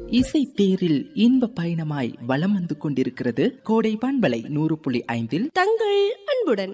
இசை தேரில் இன்ப பயணமாய் வலம் வந்து கொண்டிருக்கிறது கோடை பண்பலை நூறு புள்ளி ஐந்தில் தங்கள் அன்புடன்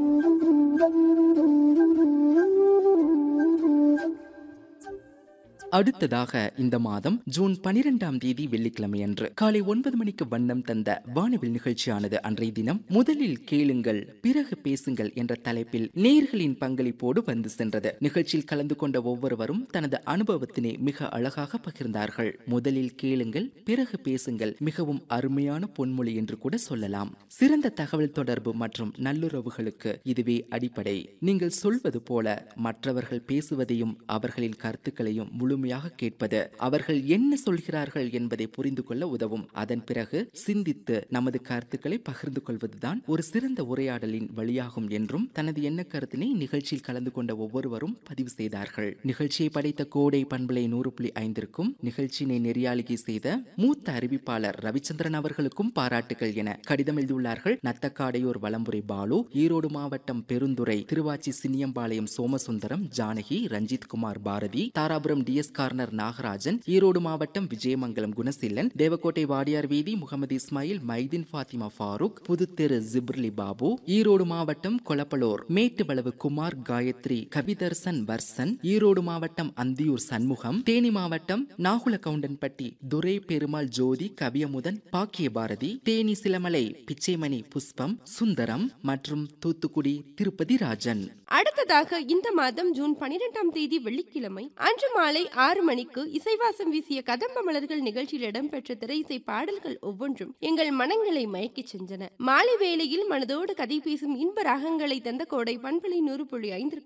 அடுத்ததாக இந்த மாதம் ஜூன் பனிரெண்டாம் தேதி வெள்ளிக்கிழமை அன்று காலை ஒன்பது மணிக்கு வண்ணம் தந்த வானவில் நிகழ்ச்சியானது அன்றைய தினம் முதலில் கேளுங்கள் பிறகு பேசுங்கள் என்ற தலைப்பில் நேர்களின் பங்களிப்போடு வந்து சென்றது நிகழ்ச்சியில் கலந்து கொண்ட ஒவ்வொருவரும் தனது அனுபவத்தினை மிக அழகாக பகிர்ந்தார்கள் முதலில் கேளுங்கள் பிறகு பேசுங்கள் மிகவும் அருமையான பொன்மொழி என்று கூட சொல்லலாம் சிறந்த தகவல் தொடர்பு மற்றும் நல்லுறவுகளுக்கு இதுவே அடிப்படை நீங்கள் சொல்வது போல மற்றவர்கள் பேசுவதையும் அவர்களின் கருத்துக்களையும் முழுமையாக கேட்பது அவர்கள் என்ன சொல்கிறார்கள் என்பதை புரிந்து கொள்ள உதவும் அதன் பிறகு சிந்தித்து நமது கருத்துக்களை பகிர்ந்து கொள்வதுதான் ஒரு சிறந்த உரையாடலின் வழியாகும் என்றும் தனது எண்ண கருத்தினை நிகழ்ச்சியில் கலந்து கொண்ட ஒவ்வொருவரும் பதிவு செய்தார்கள் நிகழ்ச்சியை படைத்த கோடை பண்பலை நூறு புள்ளி ஐந்திற்கும் நிகழ்ச்சியினை நெறியாளிகை செய்த மூத்த அறிவிப்பாளர் ரவிச்சந்திரன் அவர்களுக்கும் பாராட்டுகள் என கடிதம் எழுதியுள்ளார்கள் நத்தக்காடையூர் வலம்புரை பாலு ஈரோடு மாவட்டம் Perundurai Thiruvachi Chinniyampalayam Somasundaram Janaki Ranjith Kumar Bharathi Dharapuram T S corner Nagarajan Erode மாவட்டம் விஜயமங்கலம் குணசீலன் தேவக்கோட்டை வாடியார் வீதி முகமது இஸ்மாயில் மைதீன் ஃபாத்திமா ஃபாரூக் புதுத்தெரு ஜிப்ரிலி பாபு ஈரோடு மாவட்டம் கொலப்பலூர் மேட்டுவளவு குமார் காயத்ரி கவிதர்சன் வர்சன் ஈரோடு மாவட்டம் அந்தியூர் சண்முகம் தேனி மாவட்டம் நாகுல கவுண்டன்பட்டி துரை பெருமாள் ஜோதி கவியமுதன் பாக்கிய பாரதி தேனி சிலமலை பிச்சைமணி புஷ்பம் சுந்தரம் மற்றும் தூத்துக்குடி திருப்பதி ராஜன் அடுத்ததாக இந்த மாதம் ஜூன் பனிரெண்டாம் தேதி வெள்ளிக்கிழமை அன்று மாலை ஆறு மணிக்கு இசைவாசம் வீசிய கதம்ப மலர்கள் நிகழ்ச்சியில் இடம்பெற்ற திரை இசை பாடல்கள் ஒவ்வொன்றும் எங்கள் மனங்களை மயக்கிச் சென்றன மாலை வேளையில் மனதோடு கதை பேசும் இன்ப ராகங்களை தந்த கோடை பண்பலை நூறு புள்ளி ஐந்திற்கு